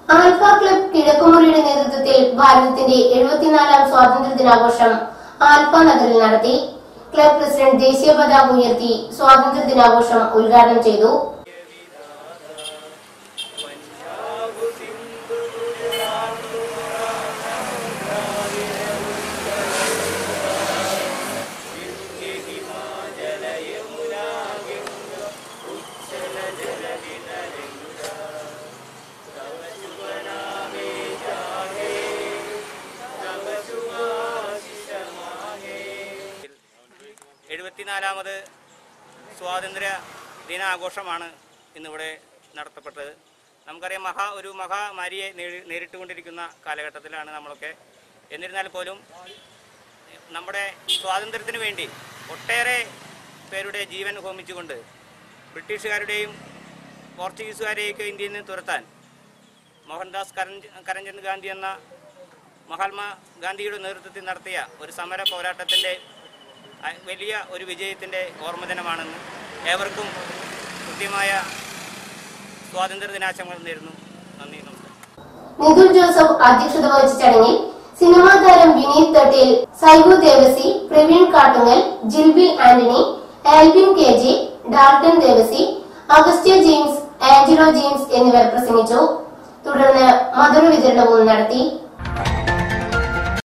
alpha club കിഴക്കുമുറിയുടെ നേതൃത്വത്തിൽ ഭാരതത്തിന്റെ എഴുപത്തിനാലാം സ്വാതന്ത്ര്യ ദിനാഘോഷം ആൽഫ നഗറിൽ നടത്തി ക്ലബ് പ്രസിഡന്റ് ദേശീയ പതാക ഉയർത്തി സ്വാതന്ത്ര്യ ദിനാഘോഷം ഉദ്ഘാടനം ചെയ്തു എഴുപത്തിനാലാമത് സ്വാതന്ത്ര്യ ദിനാഘോഷമാണ് ഇന്നിവിടെ നടത്തപ്പെട്ടത് നമുക്കറിയാം മഹാ ഒരു മഹാമാരിയെ നേരി- നേരിട്ടുകൊണ്ടിരിക്കുന്ന കാലഘട്ടത്തിലാണ് നമ്മളൊക്കെ എന്നിരുന്നാൽ പോലും നമ്മുടെ സ്വാതന്ത്ര്യത്തിന് വേണ്ടി ഒട്ടേറെ പേരുടെ ജീവൻ ഹോമിച്ചുകൊണ്ട് ബ്രിട്ടീഷുകാരുടെയും പോർച്ചുഗീസുകാരെയൊക്കെ ഇന്ത്യയിൽ നിന്ന് തുരത്താൻ മോഹൻദാസ് കരംച കരംചന്ദ് ഗാന്ധി എന്ന മഹാത്മാ ഗാന്ധിയുടെ നേതൃത്വത്തിൽ നടത്തിയ ഒരു സമര പോരാട്ടത്തിൻ്റെ അ- വലിയ ഒരു വിജയത്തിൻ്റെ ഓർമ്മദിനമാണെന്ന് ഏവർക്കും കൃത്യമായ സ്വാതന്ത്ര്യ ദിനാശംസകൾ നേരുന്നു നന്ദി നമസ്കാരം നിതുൽ ജോസഫ് അധ്യക്ഷത വഹിച്ച ചടങ്ങിൽ സിനിമാ താരം Vineeth Thattel Saibu Devasi Praveen Kattungal Jilbil Antony Albin K J Dalton Devasi Agastya James Angelo James എന്നിവർ പ്രസംഗിച്ചു തുടർന്ന് മധുര വിതരണവും നടത്തി